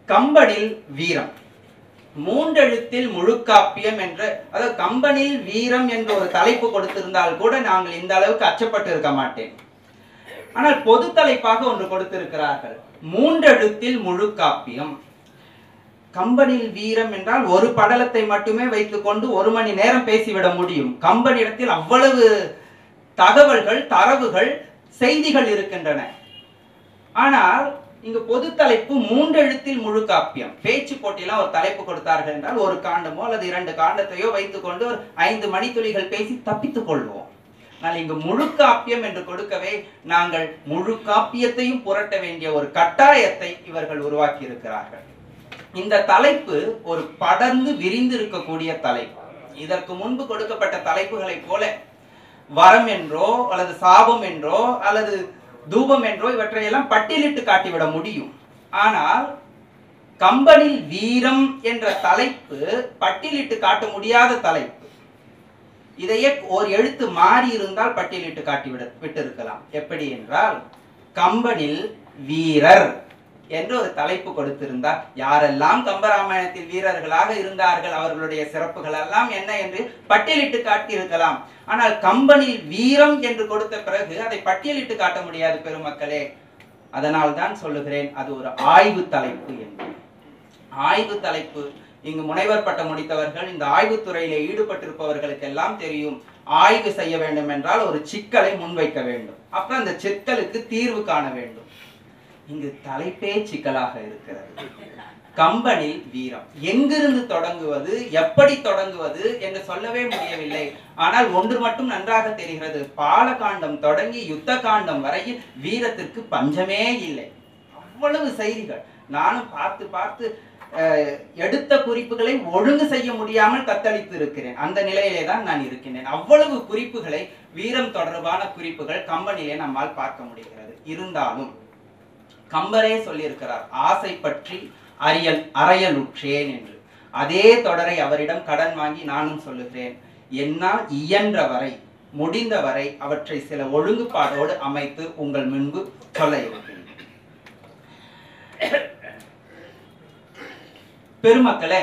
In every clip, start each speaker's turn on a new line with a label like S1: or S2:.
S1: கம்பனில் வீரம் மூன்றெழுத்தில் முழுக்காப்பியம் என்ற அதாவது கம்பனில் வீரம் என்ற ஒரு தலைப்பு கொடுத்திருந்தால் கூட நாங்கள் இந்த அளவுக்கு அச்சப்பட்டு இருக்க மாட்டேன் ஆனால் பொது தலைப்பாக ஒன்று கொடுத்திருக்கிறார்கள் மூன்றெழுத்தில் முழுக்காப்பியம் கம்பனில் வீரம் என்றால் ஒரு படலத்தை மட்டுமே வைத்துக்கொண்டு ஒரு மணி நேரம் பேசிவிட முடியும் கம்பனிடத்தில் அவ்வளவு தகவல்கள் தரவுகள் செய்திகள் இருக்கின்றன ஆனால் இங்கு பொது தலைப்பு மூன்றெழுத்தில் முழு காப்பியம் பேச்சு போட்டியெல்லாம் ஒரு தலைப்பு கொடுத்தார்கள் என்றால் ஒரு காண்டமோ அல்லது இரண்டு காண்டத்தையோ வைத்துக்கொண்டு ஒரு ஐந்து மணித்துளிகள் பேசி தப்பித்துக் கொள்வோம் ஆனால் இங்கு முழு காப்பியம் என்று கொடுக்கவே நாங்கள் முழு காப்பியத்தையும் புரட்ட வேண்டிய ஒரு கட்டாயத்தை இவர்கள் உருவாக்கி இருக்கிறார்கள் இந்த தலைப்பு ஒரு படர்ந்து விரிந்து இருக்கக்கூடிய தலைப்பு இதற்கு முன்பு கொடுக்கப்பட்ட தலைப்புகளைப் போல வரம் என்றோ அல்லது சாபம் என்றோ அல்லது தூபம் என்றோ இவற்றையெல்லாம் பட்டியலிட்டு காட்டிவிட முடியும் ஆனால் கம்பனில் வீரம் என்ற தலைப்பு பட்டியலிட்டு காட்ட முடியாத தலைப்பு இதையே ஒரு எழுத்து மாறி இருந்தால் பட்டியலிட்டு காட்டிவிட விட்டிருக்கலாம் எப்படி என்றால் கம்பனில் வீரர் என்று ஒரு தலைப்பு கொடுத்திருந்தார் யாரெல்லாம் கம்பராமாயணத்தில் வீரர்களாக இருந்தார்கள் அவர்களுடைய சிறப்புகள் எல்லாம் என்ன என்று பட்டியலிட்டு காட்டியிருக்கலாம் ஆனால் கம்பனில் வீரம் என்று கொடுத்த பிறகு அதை பட்டியலிட்டு காட்ட முடியாது பெருமக்களே அதனால் தான் சொல்லுகிறேன் அது ஒரு ஆய்வு தலைப்பு என்று ஆய்வு தலைப்பு இங்கு முனைவர் பட்டம் முடித்தவர்கள் இந்த ஆய்வுத் துறையிலே ஈடுபட்டிருப்பவர்களுக்கெல்லாம் தெரியும் ஆய்வு செய்ய வேண்டும் என்றால் ஒரு சிக்கலை முன்வைக்க வேண்டும் அப்புறம் அந்த சிக்கலுக்கு தீர்வு காண வேண்டும் இங்கு தலைப்பே சிக்கலாக இருக்கிறது கம்பனில் வீரம் எங்கிருந்து தொடங்குவது எப்படி தொடங்குவது என்று சொல்லவே முடியவில்லை ஆனால் ஒன்று மட்டும் நன்றாக தெரிகிறது பாலகாண்டம் தொடங்கி யுத்த காண்டம் வரையில் வீரத்திற்கு பஞ்சமே இல்லை அவ்வளவு செய்திகள் நானும் பார்த்து பார்த்து அஹ், எடுத்த குறிப்புகளை ஒழுங்கு செய்ய முடியாமல் தத்தளித்து இருக்கிறேன் அந்த நிலையிலே தான் நான் இருக்கின்றேன் அவ்வளவு குறிப்புகளை வீரம் தொடர்பான குறிப்புகள் கம்பனிலே நம்மால் பார்க்க முடிகிறது இருந்தாலும் கம்பரே சொல்லியிருக்கிறார் ஆசை பற்றி அறியல் அறையலுற்றேன் என்று அதே தொடரை அவரிடம் கடன் வாங்கி நானும் சொல்லுகிறேன் என்னால் இயன்ற வரை முடிந்த வரை அவற்றை சில ஒழுங்குபாடோடு அமைத்து உங்கள் முன்பு சொல்ல இருக்கிறேன் பெருமக்களே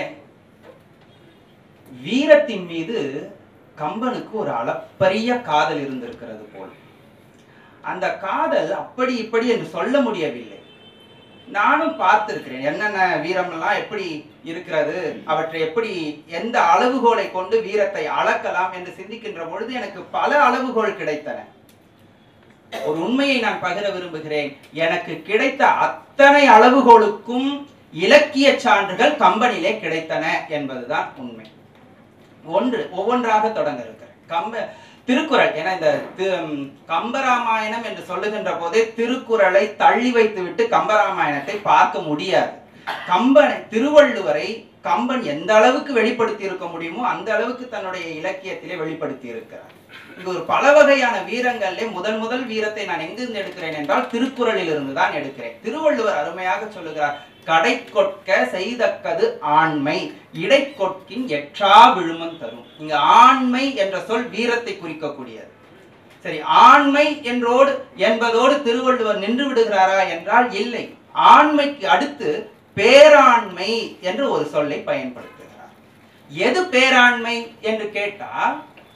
S1: வீரத்தின் மீது கம்பனுக்கு ஒரு அளப்பரிய காதல் இருந்திருக்கிறது போல் அந்த காதல் அப்படி இப்படி என்று சொல்ல முடியவில்லை நானும் பார்த்திருக்கிறேன் என்னென்ன வீரம்லாம் எப்படி இருக்கிறது அவற்றை எப்படி எந்த அளவுகோலை கொண்டு வீரத்தை அளக்கலாம் என்று சிந்திக்கின்ற பொழுது எனக்கு பல அளவுகோல் கிடைத்தன ஒரு உண்மையை நான் பகிர விரும்புகிறேன் எனக்கு கிடைத்த அத்தனை அளவுகோலுக்கும் இலக்கிய சான்றுகள் கம்பனிலே கிடைத்தன என்பதுதான் உண்மை ஒன்று ஒவ்வொன்றாக தொடங்க இருக்கிறேன் கம்ப திருக்குறள் ஏன்னா இந்த தி- ம், கம்பராமாயணம் என்று சொல்லுகின்ற போதே திருக்குறளை தள்ளி வைத்துவிட்டு கம்பராமாயணத்தை பார்க்க முடியாது கம்பனை திருவள்ளுவரை கம்பன் எந்த அளவுக்கு வெளிப்படுத்தி இருக்க முடியுமோ அந்த அளவுக்கு தன்னுடைய இலக்கியத்திலே வெளிப்படுத்தி இருக்கிறார் இங்கு ஒரு பல வகையான வீரங்களிலே முதல் முதல் வீரத்தை நான் எங்கிருந்து எடுக்கிறேன் என்றால் திருக்குறளில் இருந்து தான் எடுக்கிறேன் திருவள்ளுவர் அருமையாக சொல்லுகிறார் கடை கொட்க செய்தக்கது ஆண்மை இடை கொட்கின் எற்றா விழுமம் தரும் இங்கு ஆண்மை என்ற சொல் வீரத்தை குறிக்கக்கூடியது சரி ஆண்மை என்றோடு என்பதோடு திருவள்ளுவர் நின்று விடுகிறாரா என்றால் இல்லை ஆண்மைக்கு அடுத்து பேராண்மை என்று ஒரு சொல்லை பயன்படுத்துகிறார் எது பேராண்மை என்று கேட்டால்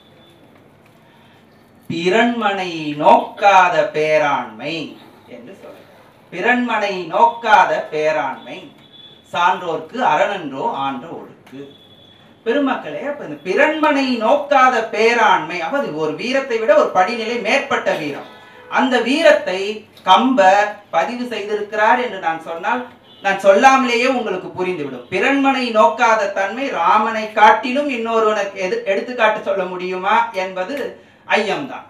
S1: பிறன்மனை நோக்காத பேராண்மை என்று சொல்கிறார் பிறன்மனை நோக்காத பேராண்மை சான்றோர்க்கு அரணன்றோ ஆன்ற ஒழுக்கு பெருமக்களே அப்ப இந்த பிறன்மனை நோக்காத பேராண்மை அப்ப அது ஒரு வீரத்தை விட ஒரு படிநிலை மேற்பட்ட வீரம் அந்த வீரத்தை கம்பர் பதிவு செய்திருக்கிறார் என்று நான் சொன்னால் நான் சொல்லாமலேயே உங்களுக்கு புரிந்துவிடும் பிறன்மனை நோக்காத தன்மை ராமனை காட்டிலும் இன்னொருவனுக்கு எது எடுத்துக்காட்டு சொல்ல முடியுமா என்பது ஐயம்தான்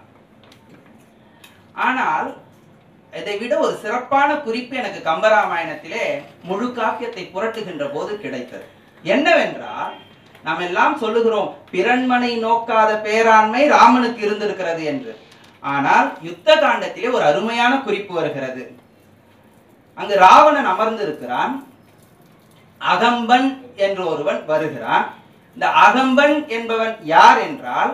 S1: ஆனால் இதை விட ஒரு சிறப்பான குறிப்பு எனக்கு கம்பராமாயணத்திலே முழு காப்பியத்தை புரட்டுகின்ற போது கிடைத்தது என்னவென்றால் நாம் எல்லாம் சொல்லுகிறோம் பிறன்மனை நோக்காத பேராண்மை ராமனுக்கு இருந்திருக்கிறது என்று ஆனால் யுத்த காண்டத்திலே ஒரு அருமையான குறிப்பு வருகிறது அங்கு ராவணன் அமர்ந்து இருக்கிறான் அகம்பன் என்று ஒருவன் வருகிறான் இந்த அகம்பன் என்பவன் யார் என்றால்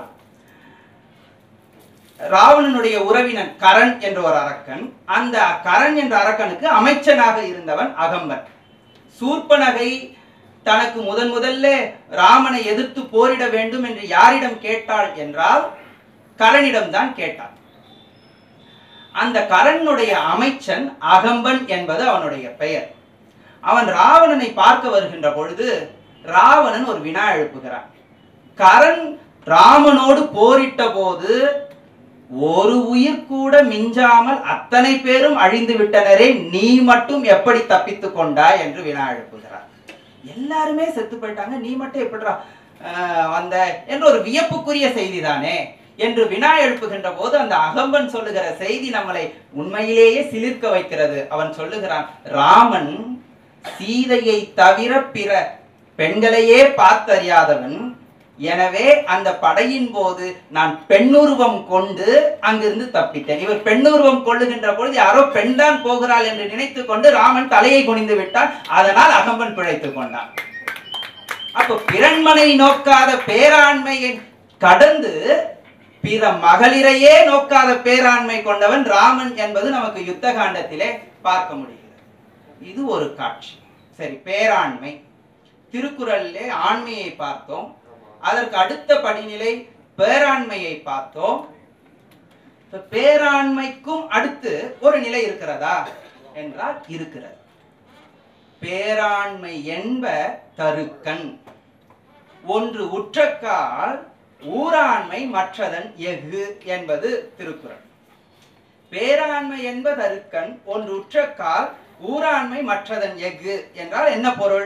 S1: ராவணனுடைய உறவினன் கரண் என்ற ஒரு அரக்கன் அந்த கரண் என்ற அரக்கனுக்கு அமைச்சனாக இருந்தவன் அகம்பன் சூர்ப்பனகை தனக்கு முதன் முதல்ல ராமனை எதிர்த்து போரிட வேண்டும் என்று யாரிடம் கேட்டாள் என்றால் கரனிடம் தான் கேட்டாள் அந்த கரனுடைய அமைச்சன் அகம்பன் என்பது அவனுடைய பெயர் அவன் ராவணனை பார்க்க வருகின்ற பொழுது ராவணன் ஒரு வினா எழுப்புகிறான் கரண் ராமனோடு போரிட்ட போது ஒரு உயிர் கூட மிஞ்சாமல் அத்தனை பேரும் அழிந்து விட்டனரே நீ மட்டும் எப்படி தப்பித்துக் கொண்டாய் என்று வினா எழுப்புகிறார் எல்லாருமே செத்து போயிட்டாங்க நீ மட்டும் எப்படிடா ஆஹ், வந்த என்ற ஒரு வியப்புக்குரிய செய்தி தானே என்று வினா எழுப்புகின்ற போது அந்த அகம்பன் சொல்லுகிற செய்தி நம்மளை உண்மையிலேயே சிலிர்க்க வைக்கிறது அவன் சொல்லுகிறான் ராமன் சீதையை தவிர பிற பெண்களையே பார்த்தறியாதவன் எனவே அந்த படையின் போது நான் பெண்ணுருவம் கொண்டு அங்கிருந்து தப்பித்தேன் இவர் பெண்ணுருவம் கொள்ளுகின்ற பொழுது யாரோ பெண்தான் போகிறாள் என்று நினைத்துக் கொண்டு ராமன் தலையை குனிந்து விட்டான் அதனால் அகம்பன் பிழைத்துக் கொண்டான் அப்போ பிறன்மனை நோக்காத பேராண்மையை கடந்து பிற மகளிரையே நோக்காத பேராண்மை கொண்டவன் ராமன் என்பது நமக்கு யுத்த காண்டத்திலே பார்க்க முடிகிறது இது ஒரு காட்சி சரி பேராண்மை திருக்குறளிலே ஆண்மையை பார்த்தோம் அதற்கு அடுத்த படிநிலை பேராண்மையை பார்த்தோம் இப்ப பேராண்மைக்கும் அடுத்து ஒரு நிலை இருக்கிறதா என்றால் இருக்கிறது பேராண்மை என்ப தருக்கன் ஒன்று உற்றக்கால் ஊராண்மை மற்றதன் எஃகு என்பது திருக்குறள் பேராண்மை என்பது அருக்கன் ஒன்று உற்றக்கால் ஊராண்மை மற்றதன் எஃகு என்றால் என்ன பொருள்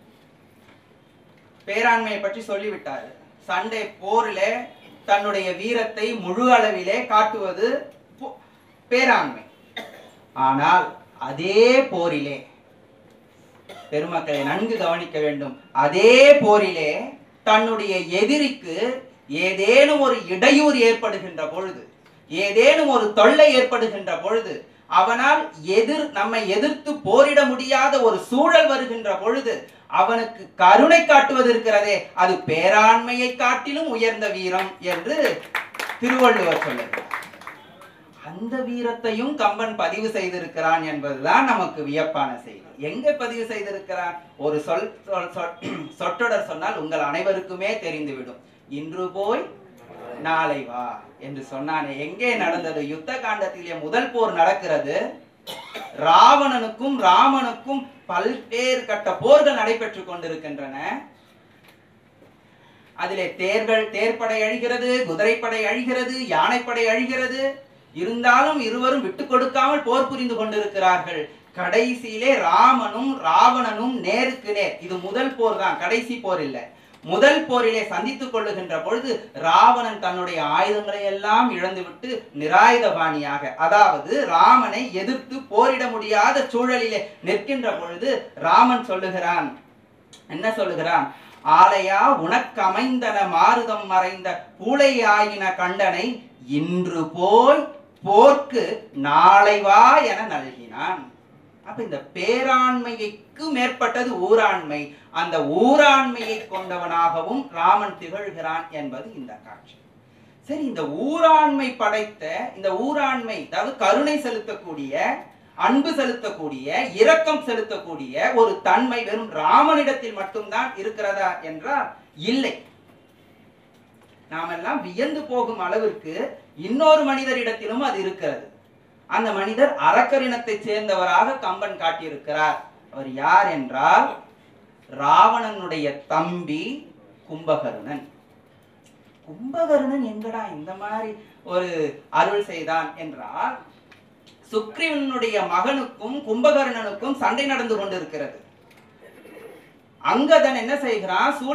S1: பேராண்மையை பற்றி சொல்லிவிட்டாரு சண்டை போரிலே தன்னுடைய வீரத்தை முழு அளவிலே காட்டுவது போ- பேராண்மை ஆனால் அதே போரிலே பெருமக்களை நன்கு கவனிக்க வேண்டும் அதே போரிலே தன்னுடைய எதிரிக்கு ஏதேனும் ஒரு இடையூறு ஏற்படுகின்ற பொழுது ஏதேனும் ஒரு தொல்லை ஏற்படுகின்ற பொழுது அவனால் எதிர் நம்மை எதிர்த்து போரிட முடியாத ஒரு சூழல் வருகின்ற பொழுது அவனுக்கு கருணை காட்டுவது இருக்கிறதே அது பேராண்மையை காட்டிலும் உயர்ந்த வீரம் என்று திருவள்ளுவர் சொல்லுகிறார் அந்த வீரத்தையும் கம்பன் பதிவு செய்திருக்கிறான் என்பதுதான் நமக்கு வியப்பான செய்தி எங்க பதிவு செய்திருக்கிறான் ஒரு சொல் சொல் சொல்- சொற்றொடர் சொன்னால் உங்கள் அனைவருக்குமே தெரிந்துவிடும் இன்று போய் நாளை வா என்று சொன்னானே எங்கே நடந்தது யுத்த காண்டத்திலே முதல் போர் நடக்கிறது ராவணனுக்கும் ராமனுக்கும் பல்வேறு கட்ட போர்கள் நடைபெற்றுக் கொண்டிருக்கின்றன அதிலே தேர்கள் தேர்ப்படை அழிகிறது குதிரைப்படை அழிகிறது யானைப்படை அழிகிறது இருந்தாலும் இருவரும் விட்டு கொடுக்காமல் போர் புரிந்து கொண்டிருக்கிறார்கள் கடைசியிலே ராமனும் ராவணனும் நேருக்கு நேர் இது முதல் போர் தான் கடைசி போர் இல்லை முதல் போரிலே சந்தித்துக் கொள்ளுகின்ற பொழுது ராவணன் தன்னுடைய ஆயுதங்களை எல்லாம் இழந்துவிட்டு நிராயுதபாணியாக அதாவது ராமனை எதிர்த்து போரிட முடியாத சூழலிலே நிற்கின்ற பொழுது ராமன் சொல்லுகிறான் என்ன சொல்லுகிறான் ஆலையா உனக்கமைந்தன மாருதம் மறைந்த பூளையாயின கண்டனை இன்று போய் போர்க்கு நாளை வா என நல்கினான் அப்ப இந்த பேராண்மைக்கு மேற்பட்டது ஊராண்மை அந்த ஊராண்மையை கொண்டவனாகவும் ராமன் திகழ்கிறான் என்பது இந்த காட்சி சரி இந்த ஊராண்மை படைத்த இந்த ஊராண்மை அதாவது கருணை செலுத்தக்கூடிய அன்பு செலுத்தக்கூடிய இரக்கம் செலுத்தக்கூடிய ஒரு தன்மை வெறும் ராமனிடத்தில் மட்டும்தான் இருக்கிறதா என்றால் இல்லை நாமெல்லாம் வியந்து போகும் அளவிற்கு இன்னொரு மனிதரிடத்திலும் அது இருக்கிறது அந்த மனிதர் அரக்கரினத்தை சேர்ந்தவராக கம்பன் காட்டியிருக்கிறார் அவர் யார் என்றால் ராவணனுடைய தம்பி கும்பகர்ணன் கும்பகர்ணன் எங்கடா இந்த மாதிரி ஒரு அருள் செய்தான் என்றால் சுக்ரீவனுடைய மகனுக்கும் கும்பகர்ணனுக்கும் சண்டை நடந்து கொண்டிருக்கிறது அங்கதன் என்ன செய்கிறான் சூழ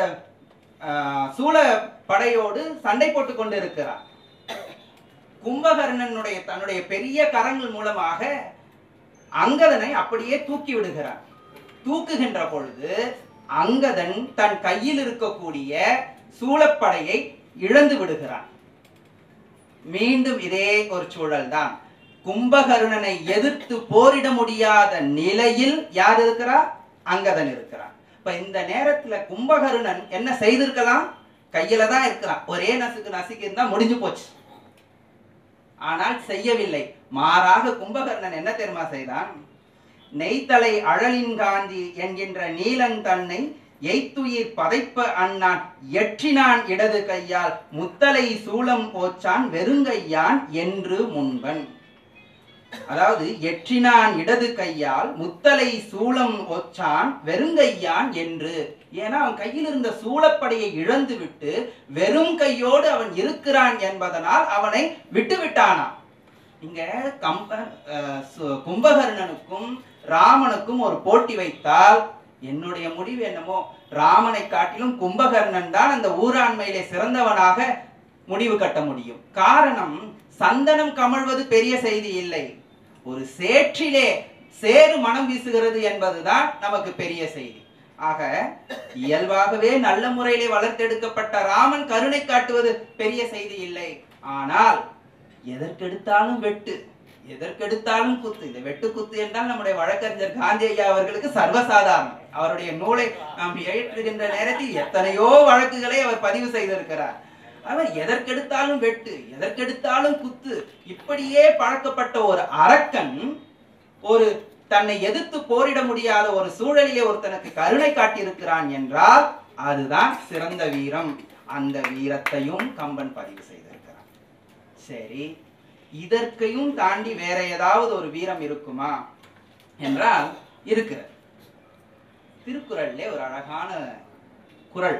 S1: ஆஹ், சூழ படையோடு சண்டை போட்டுக் கொண்டிருக்கிறான் கும்பகர்ணனுடைய தன்னுடைய பெரிய கரங்கள் மூலமாக அங்கதனை அப்படியே தூக்கி விடுகிறான் தூக்குகின்ற பொழுது அங்கதன் தன் கையில் இருக்கக்கூடிய சூழப்படையை இழந்து விடுகிறான் மீண்டும் இதே ஒரு சூழல் தான் கும்பகர்ணனை எதிர்த்து போரிட முடியாத நிலையில் யார் இருக்கிறா அங்கதன் இருக்கிறான் இப்ப இந்த நேரத்துல கும்பகர்ணன் என்ன செய்திருக்கலாம் கையில தான் இருக்கிறான் ஒரே நசுக்கு நசுக்கி இருந்தா முடிஞ்சு போச்சு ஆனால் செய்யவில்லை மாறாக கும்பகர்ணன் என்ன தெரியுமா செய்தான் நெய்தலை அழலின் காந்தி என்கின்ற நீலன் தன்னை எய்த்துயிர் பதைப்ப அண்ணான் எற்றினான் இடது கையால் முத்தலை சூளம் போச்சான் வெறுங்கையான் என்று முன்பன் அதாவது எற்றினான் இடது கையால் முத்தலை சூளம் ஒச்சான் வெறுங்கையான் என்று ஏன்னா அவன் கையில் இருந்த சூளப்படையை இழந்து விட்டு வெறும் கையோடு அவன் இருக்கிறான் என்பதனால் அவனை விட்டு விட்டானாம் இங்க கம்ப அஹ், சு- கும்பகர்ணனுக்கும் ராமனுக்கும் ஒரு போட்டி வைத்தால் என்னுடைய முடிவு என்னமோ ராமனை காட்டிலும் கும்பகர்ணன் தான் அந்த ஊராண்மையிலே சிறந்தவனாக முடிவு கட்ட முடியும் காரணம் சந்தனம் கமழ்வது பெரிய செய்தி இல்லை ஒரு சேற்றிலே சேறு மனம் வீசுகிறது என்பதுதான் நமக்கு பெரிய செய்தி ஆக இயல்பாகவே நல்ல முறையிலே வளர்த்தெடுக்கப்பட்ட ராமன் கருணை காட்டுவது பெரிய செய்தி இல்லை ஆனால் எதற்கெடுத்தாலும் வெட்டு எதற்கெடுத்தாலும் குத்து இந்த வெட்டு குத்து என்றால் நம்முடைய வழக்கறிஞர் காந்தி ஐயா அவர்களுக்கு சர்வசாதாரணம் அவருடைய நூலை நாம் ஏற்றுகின்ற நேரத்தில் எத்தனையோ வழக்குகளை அவர் பதிவு செய்திருக்கிறார் அவர் எதற்கெடுத்தாலும் வெட்டு எதற்கெடுத்தாலும் குத்து இப்படியே பழக்கப்பட்ட ஒரு அரக்கன் ஒரு தன்னை எதிர்த்து போரிட முடியாத ஒரு சூழலிலே ஒருத்தனுக்கு கருணை காட்டியிருக்கிறான் என்றால் அதுதான் சிறந்த வீரம் அந்த வீரத்தையும் கம்பன் பதிவு செய்திருக்கிறான் சரி இதற்கையும் தாண்டி வேற ஏதாவது ஒரு வீரம் இருக்குமா என்றால் இருக்கிறது திருக்குறள்லே ஒரு அழகான குறள்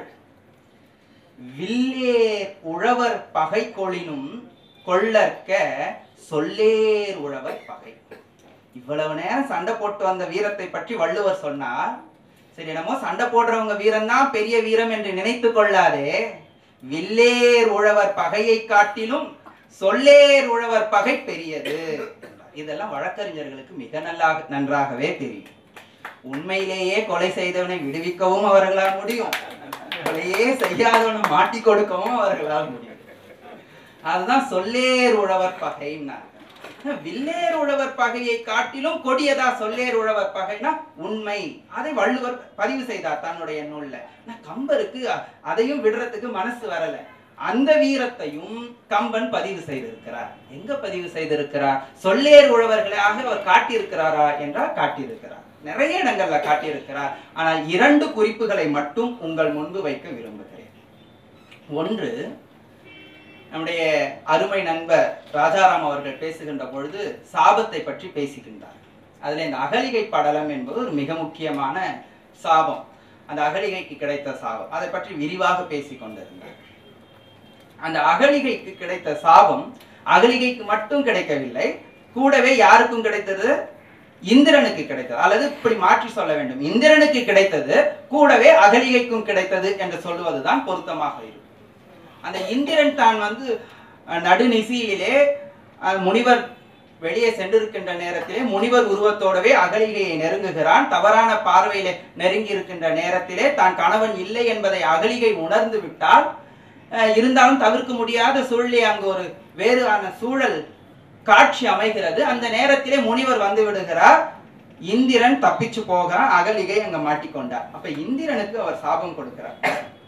S1: வில்லேர் உழவர் பகை கொளினும் கொள்ளற்க சொல்லேர் உழவர் பகை இவ்வளவு நேரம் சண்டை போட்டு வந்த வீரத்தை பற்றி வள்ளுவர் சொன்னார் சரி என்னமோ சண்டை போடுறவங்க வீரம் தான் பெரிய வீரம் என்று நினைத்து கொள்ளாதே வில்லேர் உழவர் பகையை காட்டிலும் சொல்லேர் உழவர் பகை பெரியது இதெல்லாம் வழக்கறிஞர்களுக்கு மிக நல்லா நன்றாகவே தெரியும் உண்மையிலேயே கொலை செய்தவனை விடுவிக்கவும் அவர்களால் முடியும் கொலையே செய்யாதவனை மாட்டி கொடுக்கவும் அவர்களால் முடியும் அதுதான் சொல்லேர் உழவர் பகைன்னா வில்லேர் உழவர் பகையை காட்டிலும் கொடியதா சொல்லேர் உழவர் பகைனா உண்மை அதை வள்ளுவர் பதிவு செய்தார் தன்னுடைய நூல்ல ஆனா கம்பருக்கு அ- அதையும் விடுறதுக்கு மனசு வரல அந்த வீரத்தையும் கம்பன் பதிவு செய்திருக்கிறார் எங்க பதிவு செய்திருக்கிறார் சொல்லேர் உழவர்களாக அவர் காட்டியிருக்கிறாரா என்றால் காட்டியிருக்கிறார் நிறைய இடங்கள்ல காட்டியிருக்கிறார் ஆனால் இரண்டு குறிப்புகளை மட்டும் உங்கள் முன்பு வைக்க விரும்புகிறேன் ஒன்று நம்முடைய அருமை நண்பர் ராஜாராம் அவர்கள் பேசுகின்ற பொழுது சாபத்தை பற்றி பேசுகின்றார் அதுல இந்த அகலிகை படலம் என்பது ஒரு மிக முக்கியமான சாபம் அந்த அகலிகைக்கு கிடைத்த சாபம் அதை பற்றி விரிவாக பேசிக் கொண்டிருந்தார் அந்த அகலிகைக்கு கிடைத்த சாபம் அகலிகைக்கு மட்டும் கிடைக்கவில்லை கூடவே யாருக்கும் கிடைத்தது இந்திரனுக்கு கிடைத்தது அல்லது இப்படி மாற்றி சொல்ல வேண்டும் இந்திரனுக்கு கிடைத்தது கூடவே அகலிகைக்கும் கிடைத்தது என்று சொல்லுவதுதான் பொருத்தமாக இருக்கும் அந்த இந்திரன் தான் வந்து அஹ், நடுநிசியிலே அஹ், முனிவர் வெளியே சென்றிருக்கின்ற நேரத்திலே முனிவர் உருவத்தோடவே அகலிகையை நெருங்குகிறான் தவறான பார்வையிலே நெருங்கி இருக்கின்ற நேரத்திலே தான் கணவன் இல்லை என்பதை அகலிகை உணர்ந்து விட்டால் அஹ், இருந்தாலும் தவிர்க்க முடியாத சூழலே அங்கு ஒரு வேறான சூழல் காட்சி அமைகிறது அந்த நேரத்திலே முனிவர் வந்து விடுகிறார் இந்திரன் தப்பிச்சு போகிறான் அகலிகை அங்க மாட்டிக்கொண்டார் அப்ப இந்திரனுக்கு அவர் சாபம் கொடுக்கிறார்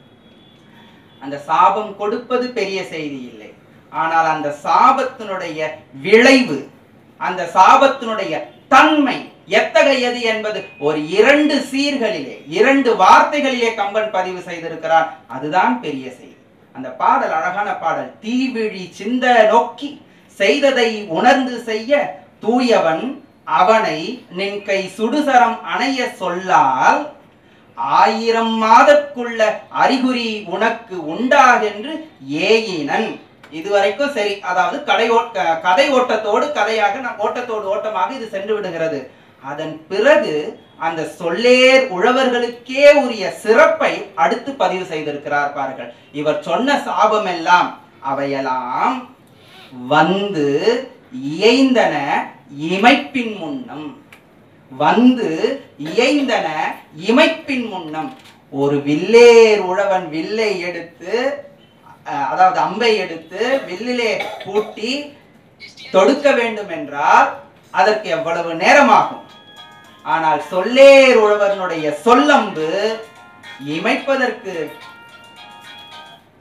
S1: அந்த சாபம் கொடுப்பது பெரிய செய்தி இல்லை ஆனால் அந்த சாபத்தினுடைய விளைவு அந்த சாபத்தினுடைய தன்மை எத்தகையது என்பது ஒரு இரண்டு சீர்களிலே இரண்டு வார்த்தைகளிலே கம்பன் பதிவு செய்திருக்கிறார் அதுதான் பெரிய செய்தி அந்த பாடல் அழகான பாடல் தீவிழி சிந்த நோக்கி செய்ததை உணர்ந்து செய்ய தூயவன் அவனை நின் கை சுடுசரம் அணைய சொல்லால் ஆயிரம் மாதற்குள்ள அறிகுறி உனக்கு உண்டாகென்று ஏயினன் இதுவரைக்கும் சரி அதாவது கடை ஓட்ட கதை ஓட்டத்தோடு கதையாக நம் ஓட்டத்தோடு ஓட்டமாக இது சென்று விடுகிறது அதன் பிறகு அந்த சொல்லேர் உழவர்களுக்கே உரிய சிறப்பை அடுத்து பதிவு செய்திருக்கிறார் பாருங்கள் இவர் சொன்ன சாபம் எல்லாம் அவையெல்லாம் வந்து இயைந்தன இமைப்பின் முன்னம் வந்து இயைந்தன இமைப்பின் முன்னம் ஒரு வில்லேர் உழவன் வில்லை எடுத்து அஹ், அதாவது அம்பை எடுத்து வில்லிலே பூட்டி தொடுக்க வேண்டும் என்றால் அதற்கு எவ்வளவு நேரமாகும் ஆனால் சொல்லேர் உழவனுடைய சொல்லம்பு இமைப்பதற்கு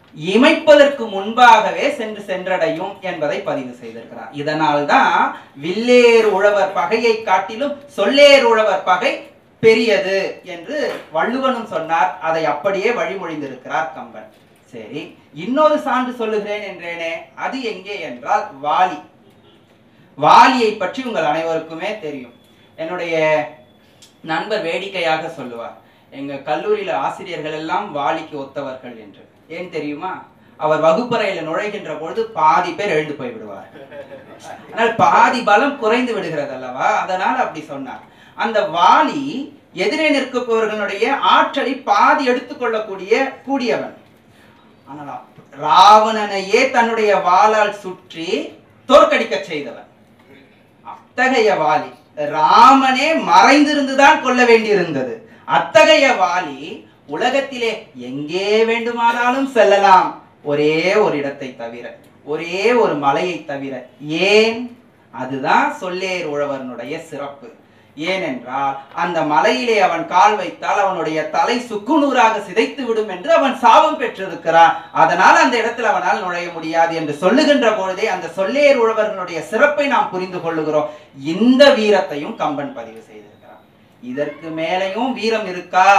S1: இமைப்பதற்கு முன்பாகவே சென்று சென்றடையும் என்பதை பதிவு செய்திருக்கிறார் இதனால்தான் வில்லேர் உழவர் பகையை காட்டிலும் சொல்லேர் உழவர் பகை பெரியது என்று வள்ளுவனும் சொன்னார் அதை அப்படியே வழிமொழிந்திருக்கிறார் கம்பன் சரி இன்னொரு சான்று சொல்லுகிறேன் என்றேனே அது எங்கே என்றால் வாலி வாலியை பற்றி உங்கள் அனைவருக்குமே தெரியும் என்னுடைய நண்பர் வேடிக்கையாக சொல்லுவார் எங்க கல்லூரியில ஆசிரியர்கள் எல்லாம் வாலிக்கு ஒத்தவர்கள் என்று ஏன் தெரியுமா அவர் வகுப்பறையில நுழைகின்ற பொழுது பாதி பேர் எழுந்து போய் விடுவார் ஆனால் பாதி பலம் குறைந்து விடுகிறது அல்லவா அதனால் அப்படி சொன்னார் அந்த வாலி எதிரே நிற்கப்பவர்களுடைய ஆற்றலை பாதி எடுத்துக்கொள்ளக்கூடிய கூடியவன் ஆனால் அப்ப- ராவணனையே தன்னுடைய வாளால் சுற்றி தோற்கடிக்க செய்தவன் அத்தகைய வாலி ராமனே மறைந்திருந்துதான் கொள்ள வேண்டியிருந்தது அத்தகைய வாலி உலகத்திலே எங்கே வேண்டுமானாலும் செல்லலாம் ஒரே ஒரு இடத்தை தவிர ஒரே ஒரு மலையை தவிர ஏன் அதுதான் சொல்லேர் உழவனுடைய சிறப்பு ஏனென்றால் அந்த மலையிலே அவன் கால் வைத்தால் அவனுடைய தலை சுக்குநூறாக சிதைத்து விடும் என்று அவன் சாபம் பெற்றிருக்கிறான் அதனால் அந்த இடத்தில் அவனால் நுழைய முடியாது என்று சொல்லுகின்ற பொழுதே அந்த சொல்லேர் உழவர்களுடைய சிறப்பை நாம் புரிந்து கொள்ளுகிறோம் இந்த வீரத்தையும் கம்பன் பதிவு செய்திருக்கிறான் இதற்கு மேலேயும் வீரம் இருக்கா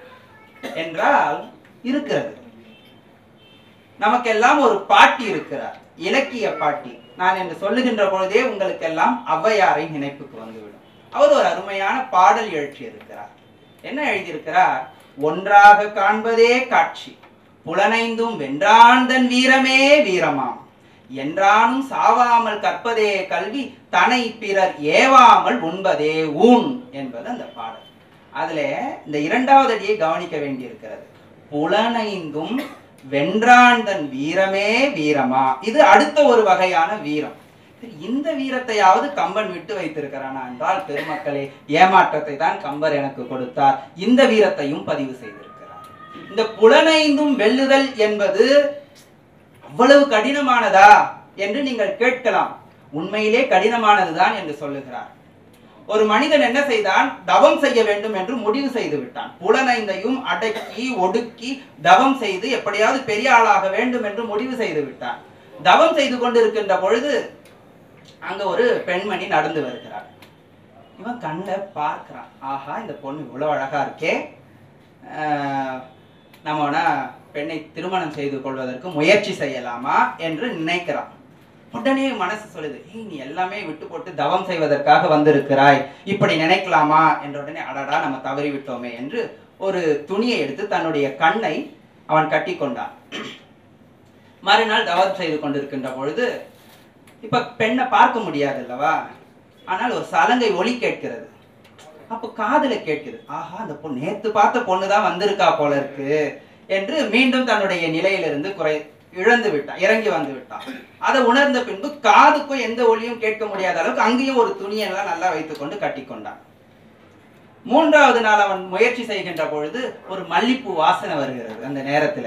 S1: என்றால் இருக்கிறது நமக்கெல்லாம் ஒரு பாட்டி இருக்கிறார் இலக்கிய பாட்டி நான் என்று சொல்லுகின்ற பொழுதே உங்களுக்கெல்லாம் ஔவையாரை நினைப்புக்கு வந்துவிடும் அவர் ஒரு அருமையான பாடல் எழுதியிருக்கிறார் என்ன எழுதியிருக்கிறார் ஒன்றாக காண்பதே காட்சி புலனைந்தும் வென்றாந்தன் வீரமே வீரமாம் என்றானும் சாவாமல் கற்பதே கல்வி தனை பிறர் ஏவாமல் உண்பதே ஊன் என்பது அந்த பாடல் அதுல இந்த இரண்டாவது அடியை கவனிக்க வேண்டியிருக்கிறது புலனைந்தும் வென்றாந்தன் வீரமே வீரமா இது அடுத்த ஒரு வகையான வீரம் சரி, இந்த வீரத்தையாவது கம்பன் விட்டு வைத்திருக்கிறானா என்றால் பெருமக்களே ஏமாற்றத்தை தான் கம்பர் எனக்கு கொடுத்தார் இந்த வீரத்தையும் பதிவு செய்திருக்கிறார் இந்த புலனைந்தும் வெல்லுதல் என்பது அவ்வளவு கடினமானதா என்று நீங்கள் கேட்கலாம் உண்மையிலே கடினமானதுதான் என்று சொல்லுகிறார் ஒரு மனிதன் என்ன செய்தான் தவம் செய்ய வேண்டும் என்று முடிவு செய்து விட்டான் புலனைந்தையும் அடக்கி ஒடுக்கி தவம் செய்து எப்படியாவது பெரிய ஆளாக வேண்டும் என்று முடிவு செய்து விட்டான் தவம் செய்து கொண்டிருக்கின்ற பொழுது அங்க ஒரு பெண்மணி நடந்து வருகிறார் இவன் கண்ணை பார்க்கிறான் ஆஹா இந்த பொண்ணு இவ்வளவு அழகா இருக்கே ஆஹ், நம்ம வேணா பெண்ணை திருமணம் செய்து கொள்வதற்கு முயற்சி செய்யலாமா என்று நினைக்கிறான் உடனே மனசு சொல்லுது ஏய் நீ எல்லாமே விட்டு போட்டு தவம் செய்வதற்காக வந்திருக்கிறாய் இப்படி நினைக்கலாமா என்ற உடனே அடடா நம்ம தவறி விட்டோமே என்று ஒரு துணியை எடுத்து தன்னுடைய கண்ணை அவன் கட்டி கொண்டான் மறுநாள் தவம் செய்து கொண்டிருக்கின்ற பொழுது இப்ப பெண்ணை பார்க்க முடியாது அல்லவா ஆனால் ஒரு சலங்கை ஒலி கேட்கிறது அப்போ காதுல கேட்குது ஆஹா அந்த பொண்ணு நேத்து பார்த்த பொண்ணு தான் வந்திருக்கா போல இருக்கு என்று மீண்டும் தன்னுடைய நிலையிலிருந்து குறை இழந்து விட்டான் இறங்கி வந்து விட்டான் அதை உணர்ந்த பின்பு காதுக்கும் எந்த ஒலியும் கேட்க முடியாத அளவுக்கு அங்கேயும் ஒரு துணியெல்லாம் நல்லா வைத்துக்கொண்டு கட்டி கொண்டான் மூன்றாவது நாள் அவன் முயற்சி செய்கின்ற பொழுது ஒரு மல்லிப்பூ வாசனை வருகிறது அந்த நேரத்துல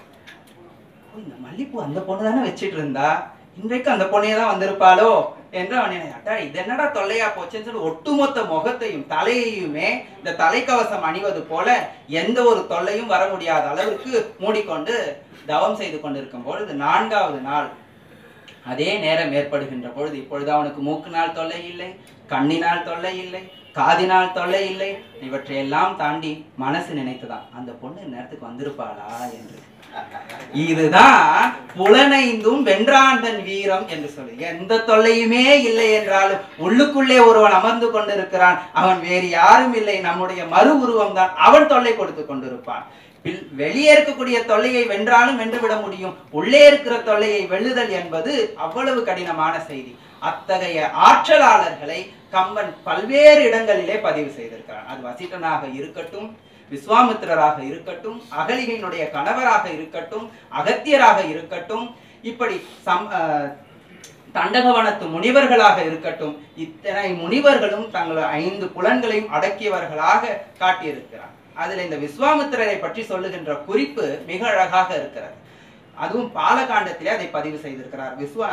S1: ஓ, இந்த மல்லிப்பூ அந்த பொண்ணு தானே வச்சிட்டு இருந்தா இன்றைக்கு அந்த பொண்ணையே தான் வந்திருப்பாளோ என்று அவன் நினை- அடா இது என்னடா தொல்லையா போச்சுன்னு சொல்லி ஒட்டுமொத்த முகத்தையும் தலையையுமே இந்த தலைக்கவசம் அணிவது போல எந்த ஒரு தொல்லையும் வர முடியாத அளவிற்கு மூடிக்கொண்டு தவம் செய்து கொண்டிருக்கும் பொழுது நான்காவது நாள் அதே நேரம் ஏற்படுகின்ற பொழுது இப்பொழுது அவனுக்கு மூக்கினால் தொல்லை இல்லை கண்ணினால் தொல்லை இல்லை காதினால் தொல்லை இல்லை இவற்றையெல்லாம் தாண்டி மனசு நினைத்துதான் அந்த பொண்ணு இந்த நேரத்துக்கு வந்திருப்பாளா என்று இதுதான் புலனைந்தும் வென்றாந்தன் வீரம் என்று சொல்லு எந்த தொல்லையுமே இல்லை என்றாலும் உள்ளுக்குள்ளே ஒருவன் அமர்ந்து கொண்டிருக்கிறான் அவன் வேறு யாரும் இல்லை நம்முடைய மறு உருவம் தான் அவன் தொல்லை கொடுத்து கொண்டிருப்பான் பில்- வெளியே இருக்கக்கூடிய தொல்லையை வென்றாலும் வென்று விட முடியும் உள்ளே இருக்கிற தொல்லையை வெல்லுதல் என்பது அவ்வளவு கடினமான செய்தி அத்தகைய ஆற்றலாளர்களை கம்பன் பல்வேறு இடங்களிலே பதிவு செய்திருக்கிறான் அது வசிட்டனாக இருக்கட்டும் விஸ்வாமித்திரராக இருக்கட்டும் அகலிகையினுடைய கணவராக இருக்கட்டும் அகத்தியராக இருக்கட்டும் இப்படி சம் அஹ், தண்டகவனத்து முனிவர்களாக இருக்கட்டும் இத்தனை முனிவர்களும் தங்கள் ஐந்து புலன்களையும் அடக்கியவர்களாக காட்டியிருக்கிறார் அதுல இந்த விஸ்வாமித்திரரை பற்றி சொல்லுகின்ற குறிப்பு மிக அழகாக இருக்கிறது அதுவும் பாலகாண்டத்திலே அதை பதிவு செய்திருக்கிறார் விஸ்வா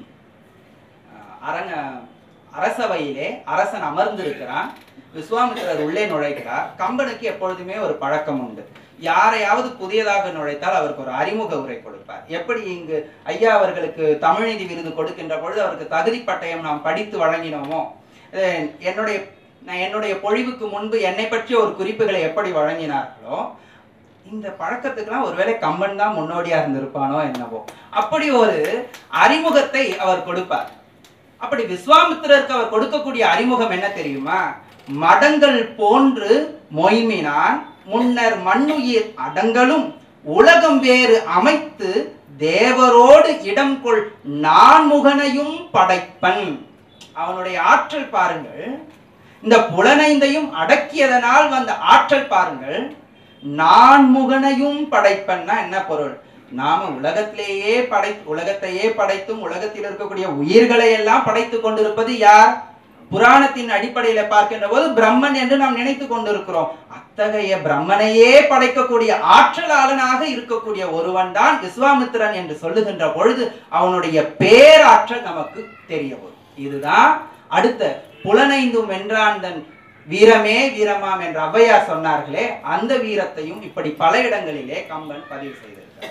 S1: அரங்க அரசவையிலே அரசன் அமர்ந்திருக்கிறான் விஸ்வாமித்திரர் உள்ளே நுழைகிறார் கம்பனுக்கு எப்பொழுதுமே ஒரு பழக்கம் உண்டு யாரையாவது புதியதாக நுழைத்தால் அவருக்கு ஒரு அறிமுக உரை கொடுப்பார் எப்படி இங்கு ஐயா அவர்களுக்கு தமிழ்நீதி விருது கொடுக்கின்ற பொழுது அவருக்கு தகுதி பட்டயம் நாம் படித்து வழங்கினோமோ அஹ் என்னுடைய நான் என்னுடைய பொழிவுக்கு முன்பு என்னை பற்றிய ஒரு குறிப்புகளை எப்படி வழங்கினார்களோ இந்த பழக்கத்துக்கெல்லாம் ஒருவேளை கம்பன் தான் முன்னோடியா இருந்திருப்பானோ என்னவோ அப்படி ஒரு அறிமுகத்தை அவர் கொடுப்பார் அப்படி விஸ்வாமித்திரருக்கு அவர் கொடுக்கக்கூடிய அறிமுகம் என்ன தெரியுமா மடங்கள் போன்று மொய்மினான் முன்னர் மண்ணுயிர் அடங்கலும் உலகம் வேறு அமைத்து தேவரோடு இடம் கொள் நான்முகனையும் படைப்பன் அவனுடைய ஆற்றல் பாருங்கள் இந்த புலனைந்தையும் அடக்கியதனால் வந்த ஆற்றல் பாருங்கள் நான்முகனையும் படைப்பன்னா என்ன பொருள் நாம உலகத்திலேயே படை உலகத்தையே படைத்தும் உலகத்தில் இருக்கக்கூடிய உயிர்களை எல்லாம் படைத்துக் கொண்டிருப்பது யார் புராணத்தின் அடிப்படையில பார்க்கின்ற போது பிரம்மன் என்று நாம் நினைத்து கொண்டிருக்கிறோம் அத்தகைய பிரம்மனையே படைக்கக்கூடிய ஆற்றலாளனாக இருக்கக்கூடிய ஒருவன் தான் விஸ்வாமித்திரன் என்று சொல்லுகின்ற பொழுது அவனுடைய பேராற்றல் நமக்கு தெரிய வரும் இதுதான் அடுத்த புலனைந்தும் வென்றான் தன் வீரமே வீரமாம் என்று ஔவையார் சொன்னார்களே அந்த வீரத்தையும் இப்படி பல இடங்களிலே கம்பன் பதிவு செய்திருக்கிறார்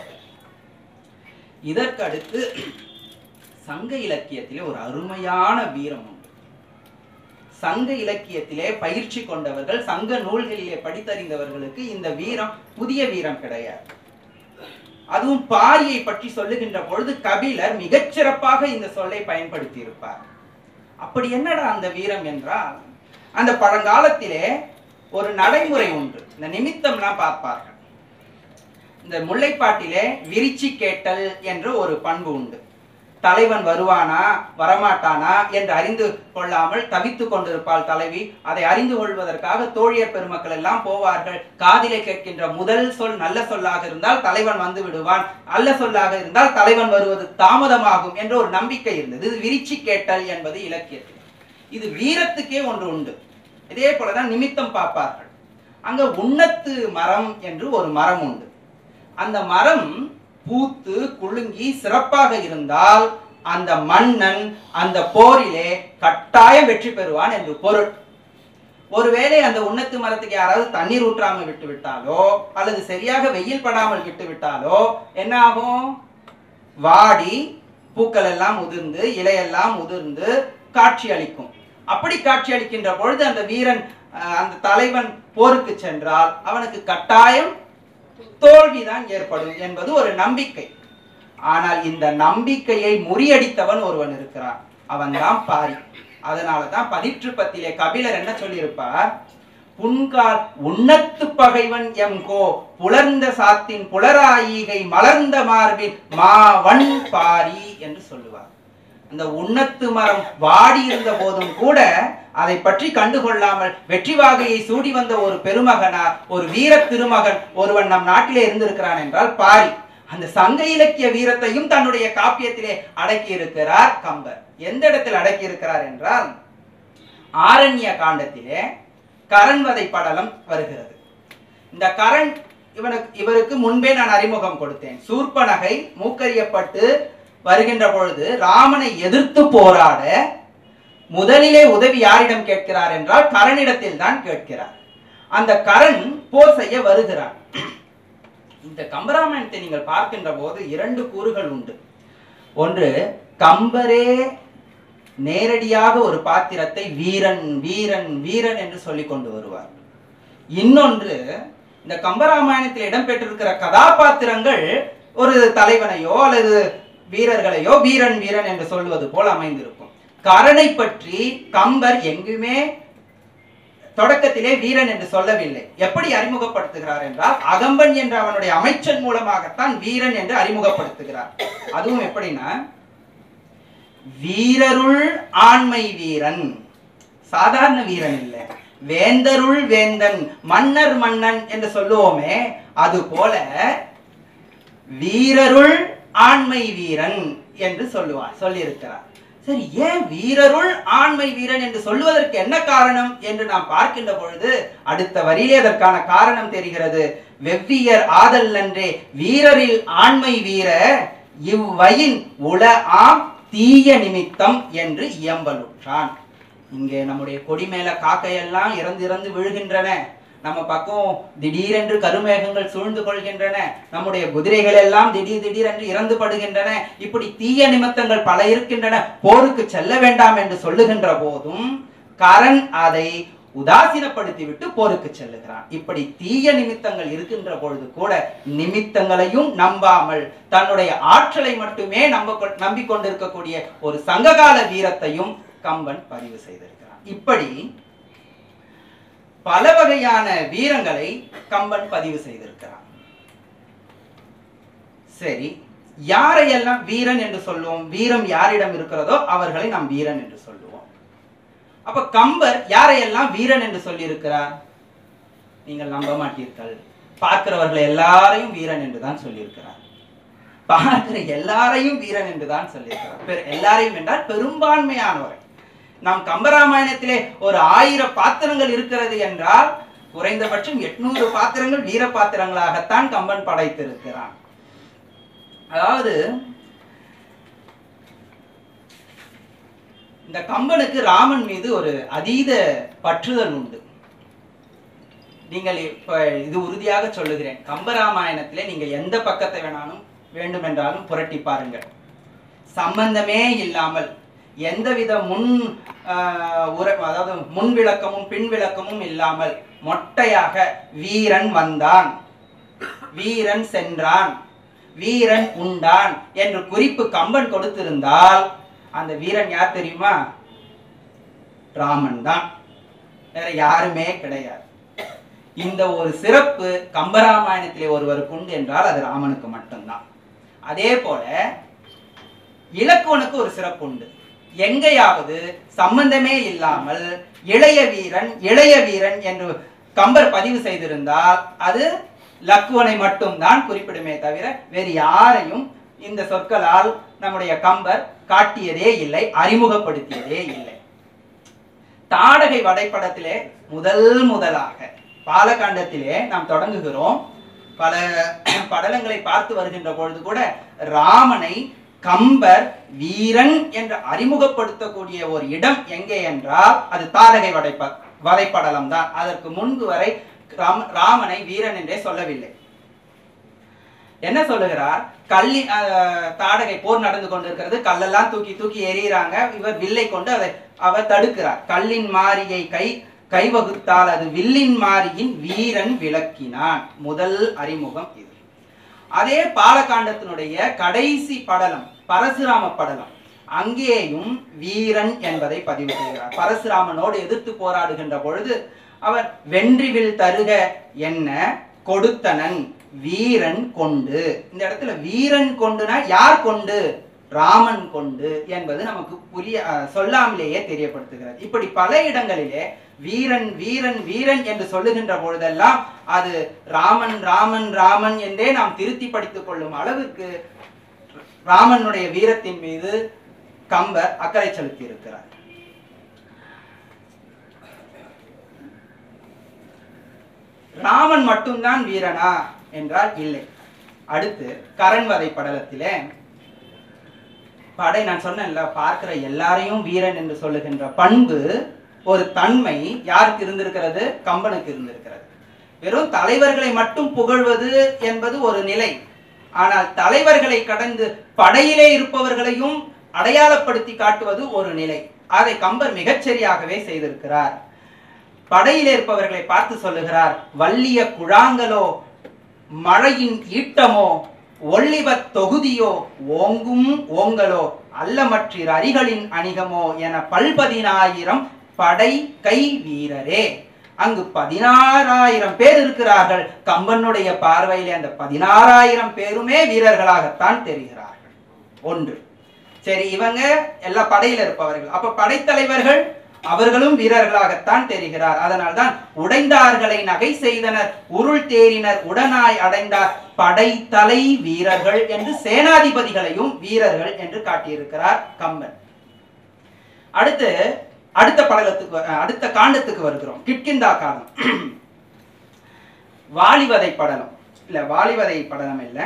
S1: இதற்கு அடுத்து சங்க இலக்கியத்திலே ஒரு அருமையான வீரம் உண்டு சங்க இலக்கியத்திலே பயிற்சி கொண்டவர்கள் சங்க நூல்களிலே படித்தறிந்தவர்களுக்கு இந்த வீரம் புதிய வீரம் கிடையாது அதுவும் பாரியை பற்றி சொல்லுகின்ற பொழுது கபிலர் மிகச்சிறப்பாக இந்த சொல்லை பயன்படுத்தி இருப்பார் அப்படி என்னடா அந்த வீரம் என்றால் அந்த பழங்காலத்திலே ஒரு நடைமுறை உண்டு இந்த நிமித்தம்லாம் பார்ப்பார்கள் இந்த முல்லைப்பாட்டிலே விரிச்சி கேட்டல் என்று ஒரு பண்பு உண்டு தலைவன் வருவானா வரமாட்டானா என்று அறிந்து கொள்ளாமல் தவித்துக் கொண்டிருப்பாள் தலைவி அதை அறிந்து கொள்வதற்காக தோழியர் பெருமக்கள் எல்லாம் போவார்கள் காதிலே கேட்கின்ற முதல் சொல் நல்ல சொல்லாக இருந்தால் தலைவன் வந்து விடுவான் நல்ல சொல்லாக இருந்தால் தலைவன் வருவது தாமதமாகும் என்ற ஒரு நம்பிக்கை இருந்தது இது விரிச்சி கேட்டல் என்பது இலக்கியத்தில் இது வீரத்துக்கே ஒன்று உண்டு இதே போலதான் நிமித்தம் பார்ப்பார்கள் அங்க உண்ணத்து மரம் என்று ஒரு மரம் உண்டு அந்த மரம் பூத்து குலுங்கி சிறப்பாக இருந்தால் அந்த மன்னன் அந்த போரிலே கட்டாயம் வெற்றி பெறுவான் என்று பொருள் ஒருவேளை அந்த உன்னத்து மரத்துக்கு யாராவது தண்ணீர் ஊற்றாமல் விட்டு விட்டாலோ அல்லது சரியாக வெயில் படாமல் விட்டு விட்டாலோ என்ன ஆகும் வாடி பூக்கள் எல்லாம் உதிர்ந்து இலையெல்லாம் உதிர்ந்து காட்சி அளிக்கும் அப்படி காட்சி அளிக்கின்ற பொழுது அந்த வீரன் அஹ், அந்த தலைவன் போருக்கு சென்றால் அவனுக்கு கட்டாயம் தோல்விதான் ஏற்படும் என்பது ஒரு நம்பிக்கை ஆனால் இந்த நம்பிக்கையை முறியடித்தவன் ஒருவன் இருக்கிறான் அவன்தான் பாரி அதனாலதான் பதிற்று பத்திலே கபிலர் என்ன சொல்லியிருப்பார் புன்கால் உன்னத்து பகைவன் எம்கோ புலர்ந்த சாத்தின் புலராயிகை மலர்ந்த மார்பின் மாவன் பாரி என்று சொல்லுவார் அந்த உன்னத்து மரம் வாடி இருந்த போதும் கூட அதை பற்றி கண்டுகொள்ளாமல் வெற்றி வாகையை சூடி வந்த ஒரு பெருமகனார் ஒரு வீர திருமகன் ஒருவன் நம் நாட்டிலே இருந்திருக்கிறான் என்றால் பாரி அந்த சங்க இலக்கிய வீரத்தையும் தன்னுடைய காப்பியத்திலே அடக்கி இருக்கிறார் கம்பர் எந்த இடத்தில் அடக்கி இருக்கிறார் என்றால் ஆரண்ய காண்டத்திலே கரண்வதை படலம் வருகிறது இந்த கரண் இவனுக்கு இவருக்கு முன்பே நான் அறிமுகம் கொடுத்தேன் சூர்பனகை மூக்கறியப்பட்டு வருகின்ற பொழுது ராமனை எதிர்த்து போராட முதலிலே உதவி யாரிடம் கேட்கிறார் என்றால் கரனிடத்தில் தான் கேட்கிறார் அந்த கரண் போர் செய்ய வருகிறான் இந்த கம்பராமாயணத்தை நீங்கள் பார்க்கின்ற போது இரண்டு கூறுகள் உண்டு ஒன்று கம்பரே நேரடியாக ஒரு பாத்திரத்தை வீரன் வீரன் வீரன் என்று சொல்லிக் கொண்டு வருவார் இன்னொன்று இந்த கம்பராமாயணத்தில் இடம்பெற்றிருக்கிற கதாபாத்திரங்கள் ஒரு தலைவனையோ அல்லது வீரர்களையோ வீரன் வீரன் என்று சொல்லுவது போல் அமைந்திருக்கும் கரனை பற்றி கம்பர் எங்குமே தொடக்கத்திலே வீரன் என்று சொல்லவில்லை எப்படி அறிமுகப்படுத்துகிறார் என்றால் அகம்பன் என்ற அவனுடைய அமைச்சன் மூலமாகத்தான் வீரன் என்று அறிமுகப்படுத்துகிறார் அதுவும் எப்படின்னா வீரருள் ஆண்மை வீரன் சாதாரண வீரன் இல்லை வேந்தருள் வேந்தன் மன்னர் மன்னன் என்று சொல்லுவோமே அது போல வீரருள் ஆண்மை வீரன் என்று சொல்லுவார் சொல்லியிருக்கிறார் சரி ஏன் வீரருள் ஆண்மை வீரன் என்று சொல்லுவதற்கு என்ன காரணம் என்று நாம் பார்க்கின்ற பொழுது அடுத்த வரியிலே அதற்கான காரணம் தெரிகிறது வெவ்வியர் ஆதல் நன்றே வீரரில் ஆண்மை வீர இவ்வயின் உள ஆம் தீய நிமித்தம் என்று இயம்பலுற்றான் இங்கே நம்முடைய கொடி மேல காக்கையெல்லாம் இறந்து இறந்து விழுகின்றன நம்ம பக்கம் திடீரென்று கருமேகங்கள் சூழ்ந்து கொள்கின்றன நம்முடைய குதிரைகள் எல்லாம் திடீர் திடீரென்று இறந்து படுகின்றன இப்படி தீய நிமித்தங்கள் பல இருக்கின்றன போருக்கு செல்ல வேண்டாம் என்று சொல்லுகின்ற போதும் கரண் அதை உதாசீனப்படுத்திவிட்டு போருக்கு செல்லுகிறான் இப்படி தீய நிமித்தங்கள் இருக்கின்ற பொழுது கூட நிமித்தங்களையும் நம்பாமல் தன்னுடைய ஆற்றலை மட்டுமே நம்ப நம்பிக்கொண்டிருக்கக்கூடிய ஒரு சங்ககால வீரத்தையும் கம்பன் பதிவு செய்திருக்கிறான் இப்படி பல வகையான வீரங்களை கம்பன் பதிவு செய்திருக்கிறான் சரி யாரையெல்லாம் வீரன் என்று சொல்லுவோம் வீரம் யாரிடம் இருக்கிறதோ அவர்களை நாம் வீரன் என்று சொல்லுவோம் அப்ப கம்பர் யாரையெல்லாம் வீரன் என்று சொல்லியிருக்கிறார் நீங்கள் நம்ப மாட்டீர்கள் பார்க்கிறவர்கள் எல்லாரையும் வீரன் என்று தான் சொல்லியிருக்கிறார் பார்க்கிற எல்லாரையும் வீரன் என்று தான் சொல்லியிருக்கிறார் பெரு- எல்லாரையும் என்றால் பெரும்பான்மையானவரை நாம் கம்பராமாயணத்திலே ஒரு ஆயிரம் பாத்திரங்கள் இருக்கிறது என்றால் குறைந்தபட்சம் எட்நூறு பாத்திரங்கள் வீர பாத்திரங்களாகத்தான் கம்பன் படைத்திருக்கிறான் அதாவது இந்த கம்பனுக்கு ராமன் மீது ஒரு அதீத பற்றுதல் உண்டு நீங்கள் இப்ப இது உறுதியாக சொல்லுகிறேன் கம்பராமாயணத்திலே நீங்கள் எந்த பக்கத்தை வேணாலும் வேண்டுமென்றாலும் புரட்டி பாருங்கள் சம்பந்தமே இல்லாமல் எந்தவித முன் ஆஹ், உர அதாவது முன் விளக்கமும் பின் விளக்கமும் இல்லாமல் மொட்டையாக வீரன் வந்தான் வீரன் சென்றான் வீரன் உண்டான் என்று குறிப்பு கம்பன் கொடுத்திருந்தால் அந்த வீரன் யார் தெரியுமா ராமன் தான் வேற யாருமே கிடையாது இந்த ஒரு சிறப்பு கம்பராமாயணத்திலே ஒருவருக்கு உண்டு என்றால் அது ராமனுக்கு மட்டும்தான் அதே போல இலக்குவனுக்கு ஒரு சிறப்பு உண்டு எங்கேயாவது சம்பந்தமே இல்லாமல் இளைய வீரன் இளைய வீரன் என்று கம்பர் பதிவு செய்திருந்தால் அது லக்குவனை மட்டும்தான் குறிப்பிடுமே தவிர வேறு யாரையும் இந்த சொற்களால் நம்முடைய கம்பர் காட்டியதே இல்லை அறிமுகப்படுத்தியதே இல்லை தாடகை வடைப்படத்திலே முதல் முதலாக பாலகாண்டத்திலே நாம் தொடங்குகிறோம் பல படலங்களை பார்த்து வருகின்ற பொழுது கூட ராமனை கம்பர் வீரன் என்று அறிமுகப்படுத்தக்கூடிய ஒரு இடம் எங்கே என்றால் அது தாடகை வடைப்ப வதைப்படலம் தான் அதற்கு முன்பு வரை ராம- ராமனை வீரன் என்றே சொல்லவில்லை என்ன சொல்லுகிறார் கல்லி அஹ், தாடகை போர் நடந்து கொண்டிருக்கிறது கல்லெல்லாம் தூக்கி தூக்கி எறிகிறாங்க இவர் வில்லை கொண்டு அதை அவர் தடுக்கிறார் கல்லின் மாரியை கை கைவகுத்தால் அது வில்லின் மாரியின் வீரன் விளக்கினான் முதல் அறிமுகம் இது அதே பாலகாண்டத்தினுடைய கடைசி படலம் பரசுராம படலம் அங்கேயும் வீரன் என்பதை பதிவு செய்கிறார் பரசுராமனோடு எதிர்த்து போராடுகின்ற பொழுது அவர் வென்றிவில் தருக என்ன கொடுத்தனன் வீரன் கொண்டு இந்த இடத்துல வீரன் கொண்டுனா யார் கொண்டு ராமன் கொண்டு என்பது நமக்கு புரிய அஹ், சொல்லாமலேயே தெரியப்படுத்துகிறது இப்படி பல இடங்களிலே வீரன் வீரன் வீரன் என்று சொல்லுகின்ற பொழுதெல்லாம் அது ராமன் ராமன் ராமன் என்றே நாம் திருத்தி படித்துக் கொள்ளும் அளவுக்கு ராமனுடைய வீரத்தின் மீது கம்பர் அக்கறை செலுத்தி இருக்கிறார் ராமன் மட்டும்தான் வீரனா என்றால் இல்லை அடுத்து கரண்வதை படலத்திலே படை நான் சொன்னேன்ல பார்க்கிற எல்லாரையும் வீரன் என்று சொல்லுகின்ற பண்பு ஒரு தன்மை யாருக்கு இருந்திருக்கிறது கம்பனுக்கு இருந்திருக்கிறது வெறும் தலைவர்களை மட்டும் புகழ்வது என்பது ஒரு நிலை ஆனால் தலைவர்களை கடந்து படையிலே இருப்பவர்களையும் அடையாளப்படுத்தி காட்டுவது ஒரு நிலை அதை கம்பர் மிகச்சரியாகவே செய்திருக்கிறார் படையில் இருப்பவர்களை பார்த்து சொல்லுகிறார் வள்ளிய குழாங்கலோ மழையின் ஈட்டமோ ஒள்ளிவத் தொகுதியோ ஓங்கும் ஓங்கலோ அல்லமற்றிர் அரிகளின் அணிகமோ என பல்பதினாயிரம் படை கை வீரரே அங்கு பதினாறாயிரம் பேர் இருக்கிறார்கள் கம்பனுடைய பார்வையிலே அந்த பதினாறாயிரம் பேருமே வீரர்களாகத்தான் தெரிகிறார்கள் ஒன்று சரி இவங்க எல்லா படையில இருப்பவர்கள் அப்ப படைத்தலைவர்கள் அவர்களும் வீரர்களாகத்தான் தெரிகிறார் அதனால்தான் உடைந்தார்களை நகை செய்தனர் உருள் தேறினர் உடனாய் அடைந்தார் படைத்தலை வீரர்கள் என்று சேனாதிபதிகளையும் வீரர்கள் என்று காட்டியிருக்கிறார் கம்பன் அடுத்து அடுத்த படலத்துக்கு வ- அடுத்த காண்டத்துக்கு வருகிறோம் கிட்கிந்தா காலம் வாலிவதை படலம் இல்ல வாலிவதை படலம் இல்ல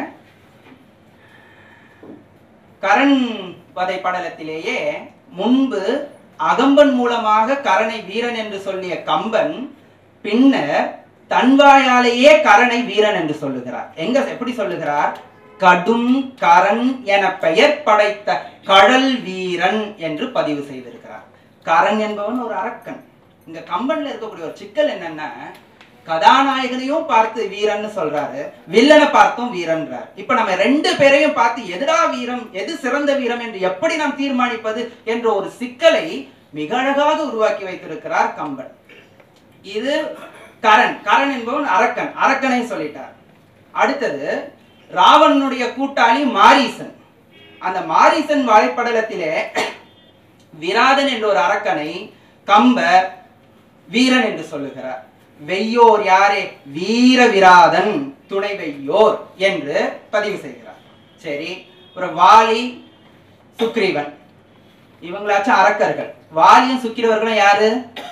S1: கரண் வதை படலத்திலேயே முன்பு அகம்பன் மூலமாக கரனை வீரன் என்று சொல்லிய கம்பன் பின்னர் தன் வாயாலேயே கரனை வீரன் என்று சொல்லுகிறார் எங்க எப்படி சொல்லுகிறார் கடும் கரண் என பெயர் படைத்த கடல் வீரன் என்று பதிவு செய்திருக்கிறார் கரண் என்பவன் ஒரு அரக்கன் இங்க கம்பன்ல இருக்கக்கூடிய ஒரு சிக்கல் என்னன்னா கதாநாயகனையும் பார்த்து வீரன்னு சொல்றாரு வில்லனை பார்த்தும் வீரன்றார் இப்ப நம்ம ரெண்டு பேரையும் பார்த்து எதுடா வீரம் எது சிறந்த வீரம் என்று எப்படி நாம் தீர்மானிப்பது என்ற ஒரு சிக்கலை மிக அழகாக உருவாக்கி வைத்திருக்கிறார் கம்பன் இது கரண் கரண் என்பவன் அரக்கன் அரக்கனை சொல்லிட்டார் அடுத்தது ராவணனுடைய கூட்டாளி மாரீசன் அந்த மாரீசன் வலைப்படலத்திலே விராதன் என்ற ஒரு அரக்கனை கம்பர் வீரன் என்று சொல்லுகிறார் வெய்யோர் யாரே வீர விராதன் துணை வெய்யோர் என்று பதிவு செய்கிறார் சரி ஒரு வாலி சுக்ரீவன் இவங்களாச்சும் அரக்கர்கள் வாலியும் சுக்கிரவர்களும் யாரு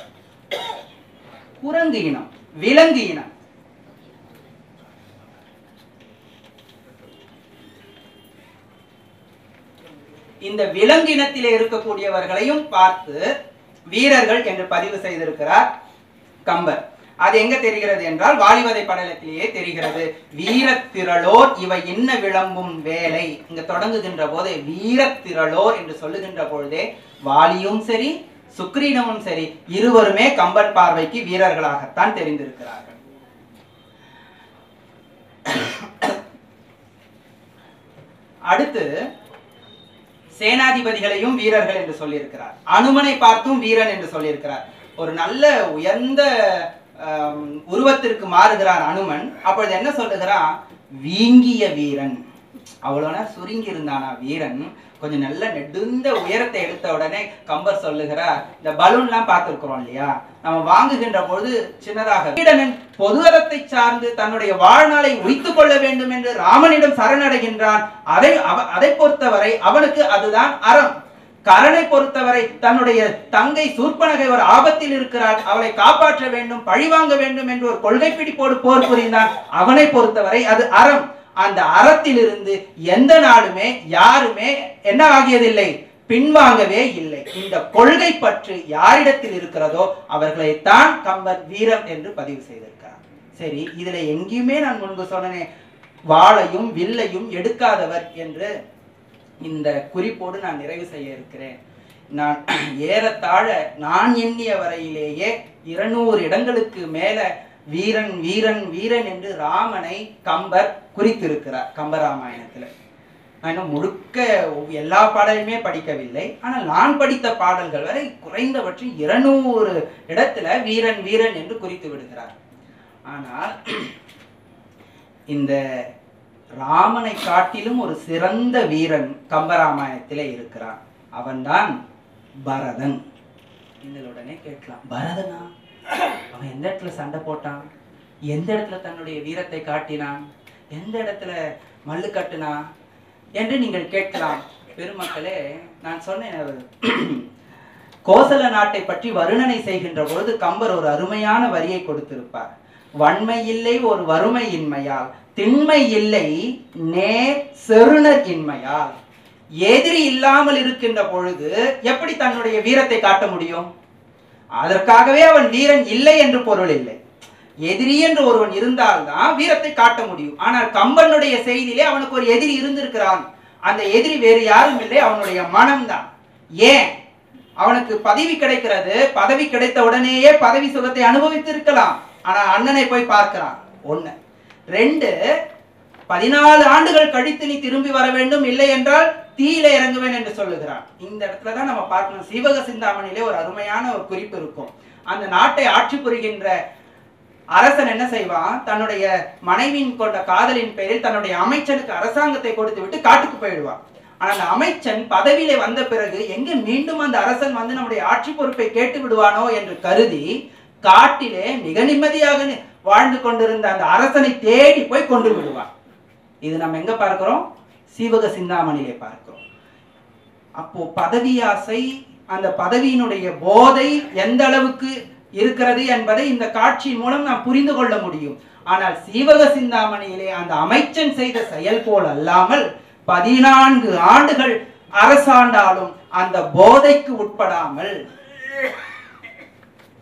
S1: குரங்கு இனம் விலங்கு இனம் இந்த விலங்கினத்திலே இருக்கக்கூடியவர்களையும் பார்த்து வீரர்கள் என்று பதிவு செய்திருக்கிறார் கம்பர் அது எங்க தெரிகிறது என்றால் வாலிவதை படலத்திலேயே தெரிகிறது வீரத்திரளோர் இவை இன்ன விளம்பும் வேலை இங்க தொடங்குகின்ற போதே வீரத்திரளோர் என்று சொல்லுகின்ற பொழுதே வாலியும் சரி சுக்ரீனமும் சரி இருவருமே கம்பன் பார்வைக்கு வீரர்களாகத்தான் தெரிந்திருக்கிறார்கள் அடுத்து சேனாதிபதிகளையும் வீரர்கள் என்று சொல்லியிருக்கிறார் அனுமனை பார்த்தும் வீரன் என்று சொல்லியிருக்கிறார் ஒரு நல்ல உயர்ந்த ஆம், உருவத்திற்கு மாறுகிறான் அனுமன் அப்பொழுது என்ன சொல்லுகிறான் வீங்கிய வீரன் அவ்வளோனா சுருங்கி இருந்தானா வீரன் கொஞ்சம் நல்ல நெடுந்த உயரத்தை எடுத்த உடனே கம்பர் சொல்லுகிறார் இந்த பலூன்லாம் பார்த்துருக்கிறோம் இல்லையா நம்ம வாங்குகின்ற பொழுது சின்னதாக வீடனன் பொது அறத்தை சார்ந்து தன்னுடைய வாழ்நாளை உய்த்துக் கொள்ள வேண்டும் என்று ராமனிடம் சரணடைகின்றான் அதை அவ அதை பொறுத்தவரை அவனுக்கு அதுதான் அறம் கரனை பொறுத்தவரை தன்னுடைய தங்கை சூர்பனகை ஒரு ஆபத்தில் இருக்கிறாள் அவளை காப்பாற்ற வேண்டும் பழிவாங்க வேண்டும் என்று ஒரு கொள்கை பிடிப்போடு போர் புரிந்தான் அவனை பொறுத்தவரை அது அறம் அந்த அறத்திலிருந்து எந்த நாடுமே யாருமே என்ன ஆகியதில்லை பின்வாங்கவே இல்லை இந்த கொள்கை பற்று யாரிடத்தில் இருக்கிறதோ அவர்களைத்தான் கம்பர் வீரம் என்று பதிவு செய்திருக்கிறார் சரி இதுல எங்கேயுமே நான் முன்பு சொன்னேன் வாளையும் வில்லையும் எடுக்காதவர் என்று இந்த குறிப்போடு நான் நிறைவு செய்ய இருக்கிறேன் நான் ஏறத்தாழ நான் எண்ணிய வரையிலேயே இருநூறு இடங்களுக்கு மேல வீரன் வீரன் வீரன் என்று ராமனை கம்பர் குறித்திருக்கிறார் கம்பராமாயணத்துல நான் இன்னும் முழுக்க ஒவ்- எல்லா பாடலுமே படிக்கவில்லை ஆனால் நான் படித்த பாடல்கள் வரை குறைந்தபட்சம் இருநூறு இடத்துல வீரன் வீரன் என்று குறித்து விடுகிறார் ஆனால் இந்த ராமனை காட்டிலும் ஒரு சிறந்த வீரன் கம்பராமாயணத்திலே இருக்கிறான் அவன்தான் பரதன் நீங்கள் உடனே கேட்கலாம் பரதனா அவன் எந்த இடத்துல சண்டை போட்டான் எந்த இடத்துல தன்னுடைய வீரத்தை காட்டினான் எந்த இடத்துல மல்லு கட்டுனான் என்று நீங்கள் கேட்கலாம் பெருமக்களே நான் சொன்னேன் அவர் கோசல நாட்டை பற்றி வருணனை செய்கின்ற பொழுது கம்பர் ஒரு அருமையான வரியை கொடுத்திருப்பார் வன்மை இல்லை ஒரு வறுமை இன்மையால் திண்மை இல்லை நேர் செருணர் இன்மையால் எதிரி இல்லாமல் இருக்கின்ற பொழுது எப்படி தன்னுடைய வீரத்தை காட்ட முடியும் அதற்காகவே அவன் வீரன் இல்லை என்று பொருள் இல்லை எதிரி என்று ஒருவன் இருந்தால்தான் வீரத்தை காட்ட முடியும் ஆனால் கம்பனுடைய செய்தியிலே அவனுக்கு ஒரு எதிரி இருந்திருக்கிறான் அந்த எதிரி வேறு யாரும் இல்லை அவனுடைய மனம்தான் ஏன் அவனுக்கு பதவி கிடைக்கிறது பதவி கிடைத்த உடனேயே பதவி சுகத்தை அனுபவித்திருக்கலாம் ஆனா அண்ணனை போய் பார்க்கிறான் ஒண்ணு ரெண்டு பதினாலு ஆண்டுகள் கழித்து நீ திரும்பி வர வேண்டும் இல்லை என்றால் தீயில இறங்குவேன் என்று சொல்லுகிறான் இந்த இடத்துல தான் நம்ம பார்க்கணும் சீவக சிந்தாமணியிலே ஒரு அருமையான ஒரு குறிப்பு இருக்கும் அந்த நாட்டை ஆட்சி புரிகின்ற அரசன் என்ன செய்வான் தன்னுடைய மனைவியின் கொண்ட காதலின் பெயரில் தன்னுடைய அமைச்சனுக்கு அரசாங்கத்தை கொடுத்து விட்டு காட்டுக்கு போயிடுவான் ஆனா அந்த அமைச்சன் பதவியிலே வந்த பிறகு எங்க மீண்டும் அந்த அரசன் வந்து நம்முடைய ஆட்சி பொறுப்பை கேட்டு விடுவானோ என்று கருதி காட்டிலே மிக நிம்மதியாக நி- வாழ்ந்து கொண்டிருந்த அந்த அரசனை தேடி போய் கொண்டு விடுவான் இது நம்ம எங்க பார்க்கிறோம் சீவக சிந்தாமணியிலே பார்க்கிறோம் அப்போ பதவி ஆசை அந்த பதவியினுடைய போதை எந்த அளவுக்கு இருக்கிறது என்பதை இந்த காட்சியின் மூலம் நாம் புரிந்து கொள்ள முடியும் ஆனால் சீவக சிந்தாமணியிலே அந்த அமைச்சன் செய்த செயல் போல் அல்லாமல் பதினான்கு ஆண்டுகள் அரசாண்டாலும் அந்த போதைக்கு உட்படாமல்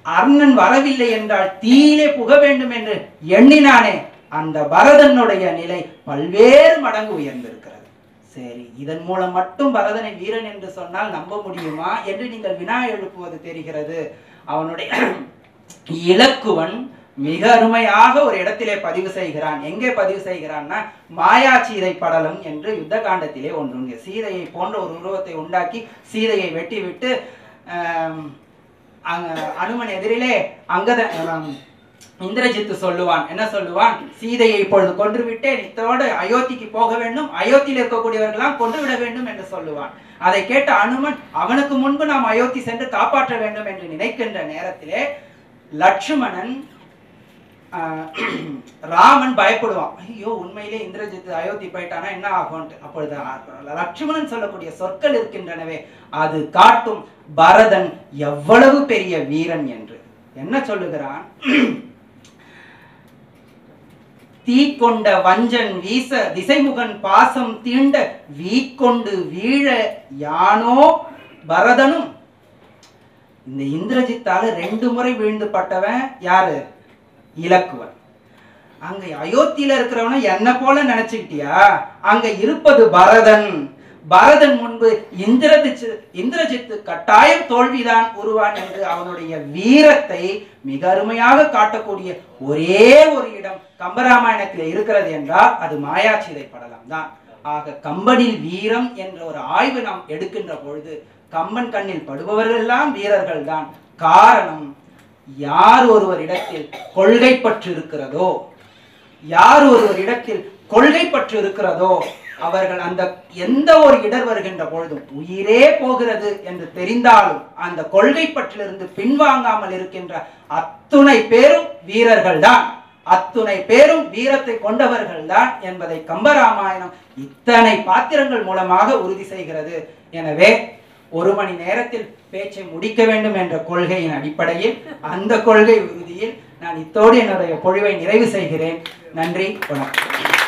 S1: அர்ணன் வரவில்லை என்றால் தீயிலே புக வேண்டும் என்று எண்ணினானே அந்த பரதனுடைய நிலை பல்வேறு மடங்கு உயர்ந்திருக்கிறது சரி இதன் மூலம் மட்டும் பரதனை வீரன் என்று சொன்னால் நம்ப முடியுமா என்று நீங்கள் வினா எழுப்புவது தெரிகிறது அவனுடைய இலக்குவன் மிக அருமையாக ஒரு இடத்திலே பதிவு செய்கிறான் எங்கே பதிவு செய்கிறான்னா மாயா சீதை படலம் என்று யுத்த காண்டத்திலே ஒன்று உண்டு. சீதையை போன்ற ஒரு உருவத்தை உண்டாக்கி சீதையை வெட்டி விட்டு ஆம், அங்க- அனுமன் எதிரிலே அங்கத ஆம், இந்திரஜித்து சொல்லுவான் என்ன சொல்லுவான் சீதையை இப்பொழுது கொன்று விட்டேன் இத்தோடு அயோத்திக்கு போக வேண்டும் அயோத்தியில் இருக்கக்கூடியவர்களாம் கொன்று விட வேண்டும் என்று சொல்லுவான் அதை கேட்ட அனுமன் அவனுக்கு முன்பு நாம் அயோத்தி சென்று காப்பாற்ற வேண்டும் என்று நினைக்கின்ற நேரத்திலே லட்சுமணன் ஆஹ், ராமன் பயப்படுவான் ஐயோ உண்மையிலே இந்திரஜித் அயோத்தி போயிட்டானா என்ன ஆகும்ட்டு அப்பொழுது அ- லட்சுமணன் சொல்லக்கூடிய சொற்கள் இருக்கின்றனவே அது காட்டும் பரதன் எவ்வளவு பெரிய வீரன் என்று என்ன சொல்லுகிறான் தீ கொண்ட வஞ்சன் வீச திசைமுகன் பாசம் தீண்ட வீக்கொண்டு வீழ யானோ பரதனும் இந்த இந்திரஜித்தால ரெண்டு முறை வீழ்ந்து பட்டவன் யாரு இலக்குவன் அங்க அயோத்தியில இருக்கிறவன என்ன போல நினைச்சுக்கிட்டியா அங்க இருப்பது பரதன் பரதன் முன்பு இந்திரஜித்து இந்திரஜித்து கட்டாயம் தோல்விதான் உருவான் என்று அவனுடைய வீரத்தை மிக அருமையாக காட்டக்கூடிய ஒரே ஒரு இடம் கம்பராமாயணத்தில் இருக்கிறது என்றால் அது மாயாச்சிதை படலம் தான் ஆக கம்பனில் வீரம் என்ற ஒரு ஆய்வு நாம் எடுக்கின்ற பொழுது கம்பன் கண்ணில் படுபவர்கள் எல்லாம் வீரர்கள் தான் காரணம் யார் ஒருவர் இடத்தில் கொள்கை பற்று இருக்கிறதோ யார் ஒருவர் இடத்தில் கொள்கை பற்று இருக்கிறதோ அவர்கள் அந்த எந்த ஒரு இடர் வருகின்ற பொழுதும் உயிரே போகிறது என்று தெரிந்தாலும் அந்த கொள்கை பற்றிலிருந்து பின்வாங்காமல் இருக்கின்ற அத்துணை பேரும் வீரர்கள் தான் அத்துணை பேரும் வீரத்தை கொண்டவர்கள் தான் என்பதை கம்பராமாயணம் இத்தனை பாத்திரங்கள் மூலமாக உறுதி செய்கிறது எனவே ஒரு மணி நேரத்தில் பேச்சை முடிக்க வேண்டும் என்ற கொள்கையின் அடிப்படையில் அந்த கொள்கை உறுதியில் நான் இத்தோடு என்னுடைய பொழிவை நிறைவு செய்கிறேன் நன்றி வணக்கம்